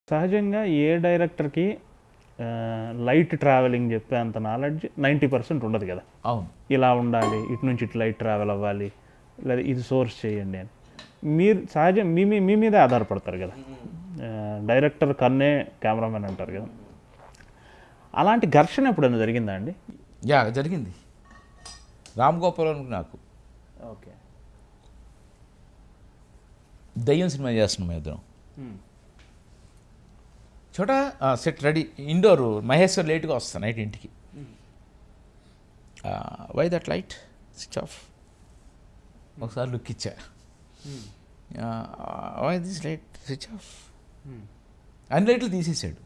సహజంగా ఏ డైరెక్టర్కి light travelling చెప్పే అంత నాలెడ్జ్ నైంటీ పర్సెంట్ ఉండదు కదా అవును ఇలా ఉండాలి ఇటు నుంచి ఇటు లైట్ ట్రావెల్ అవ్వాలి లేదా ఇది సోర్స్ చేయండి అని మీరు సహజం మీ మీ- మీ మీదే ఆధారపడతారు కదా ఆ, డైరెక్టర్ కన్నే కెమెరామెన్ అంటారు కదా అలాంటి ఘర్షణ ఎప్పుడైనా జరిగిందా అండి యా జరిగింది రామ్ గోపాల్ నాకు ఓకే దయ్యం సినిమా చేస్తున్నాం మేము ఇద్దరం చోట సెట్ రెడీ ఇండోర్ మహేశ్వర్ లేట్గా వస్తాను నైట్ ఇంటికి why that light switch off ఒకసారి లుక్ ఇచ్చా why this light switch off అన్ని లైట్లు తీసేసాడు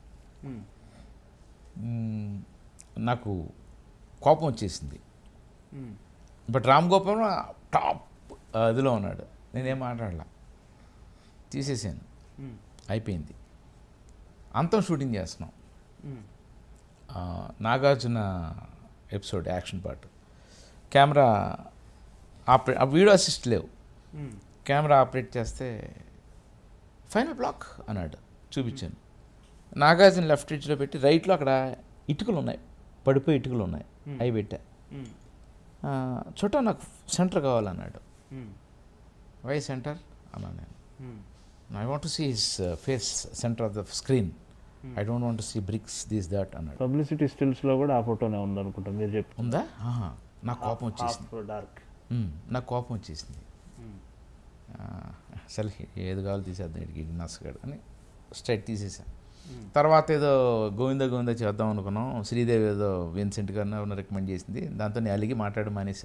మ్మ్, నాకు కోపం వచ్చేసింది బట్ రామ్ గోపాల్ టాప్ ఇదిలో ఉన్నాడు నేనేం మాట్లాడలా తీసేసాను అయిపోయింది అంతం షూటింగ్ చేస్తున్నాం ఆ, Nagarjuna episode action part camera ఆపరే ఆ వీడియో అసిస్ట్ లేవు కెమెరా ఆపరేట్ చేస్తే ఫైనల్ బ్లాక్ అన్నాడు చూపించాను నాగార్జున లెఫ్ట్ రిచ్లో పెట్టి రైట్లో అక్కడ ఇటుకలు ఉన్నాయి పడిపోయి ఇటుకలు ఉన్నాయి అవి పెట్టా ఆ, చోట నాకు సెంటర్ కావాలన్నాడు వై సెంటర్ అన్నా నేను I want to see his face centre of the screen I don't want see bricks this that అన్నాడు పబ్లిసిటీ స్టిల్స్లో కూడా ఆ ఫోటోనే ఉందనుకుంటా మీరు చెప్పి ఉందా ఆహా, నాకు కోపం వచ్చేసింది డార్క్ మ్మ్, నాకు కోపం వచ్చేసింది ఆ, అసలు ఏది కావాలి తీసేద్దాం ఇడికి నచ్చగాడు అని స్ట్రైట్ తీసేసా తర్వాత ఏదో గోవింద గోవింద చేద్దాం అనుకున్నాం శ్రీదేవి ఏదో విన్సెంట్ గారిని రికమెండ్ చేసింది దాంతో నేను అలిగి మాట్లాడడం మానేసా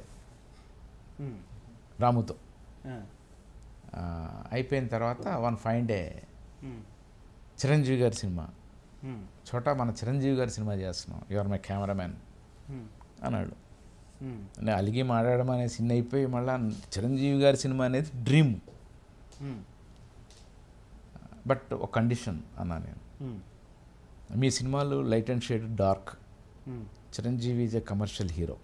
రాముతో ఆ, అయిపోయిన తర్వాత వన్ ఫైన్ డే చిరంజీవి గారి సినిమా చోటా మన చిరంజీవి గారి సినిమా చేస్తున్నాం యువర్ మై కెమెరామ్యాన్ అన్నాడు నేను అలిగి మాట్లాడడం అనే సిన్ అయిపోయి మళ్ళీ చిరంజీవి గారి సినిమా అనేది డ్రీమ్ బట్ ఒక కండిషన్ అన్నా నేను మీ సినిమాలు light and shade dark Chiranjeevi is a commercial hero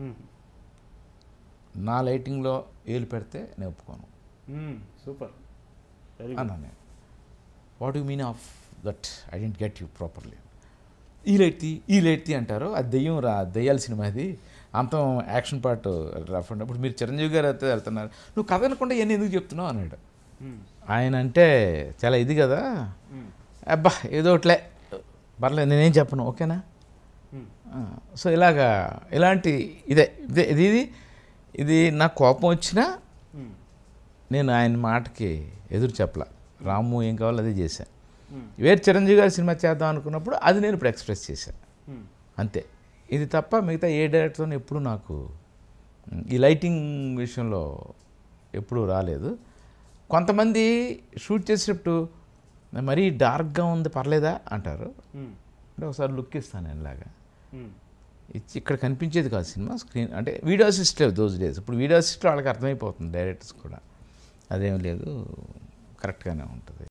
నా లైటింగ్లో ఏలు పెడితే నేను ఒప్పుకోను సూపర్ వెరీ అన్నా నేను what you mean of that I don't get you properly ఈ లైట్ తీ ఈ లైట్ తీ అంటారు అది దెయ్యం రా దెయ్యాల సినిమా అది అంతం యాక్షన్ పార్ట్ రఫ్ ఇప్పుడు మీరు చిరంజీవి గారు అయితే వెళ్తున్నారు నువ్వు కథ అనుకుంటే ఇవన్నీ ఎందుకు చెప్తున్నావు అన్నాడు ఆయన అంటే చాలా ఇది కదా అబ్బా ఏదో ఒకట్లే పర్లేదు నేనేం చెప్పను ఓకేనా ఆ, సో ఇలాగా ఇలాంటి ఇదే ఇదే ఇది ఇది ఇది నాకు కోపం వచ్చినా నేను ఆయన మాటకి ఎదురు చెప్పలా రాము ఏం కావాలో అదే చేశాను వేరు చిరంజీవి గారి సినిమా చేద్దాం అనుకున్నప్పుడు అది నేను ఇప్పుడు ఎక్స్ప్రెస్ చేశాను అంతే ఇది తప్ప మిగతా ఏ డైరెక్టర్తో ఎప్పుడు నాకు ఉమ్, ఈ లైటింగ్ విషయంలో ఎప్పుడూ రాలేదు కొంతమంది షూట్ చేసేటప్పుడు మరీ డార్క్గా ఉంది పర్లేదా అంటారు అంటే ఒకసారి లుక్ ఇస్తాను నేను ఇలాగా ఇచ్చి ఇక్కడ కనిపించేది కాదు సినిమా స్క్రీన్ అంటే వీడియో అసిస్ట్ లేవు దోస్ డేస్ ఇప్పుడు వీడియో అసిస్ట్లో వాళ్ళకి అర్థమైపోతుంది డైరెక్టర్స్ కూడా అదేం లేదు కరెక్ట్గానే ఉంటుంది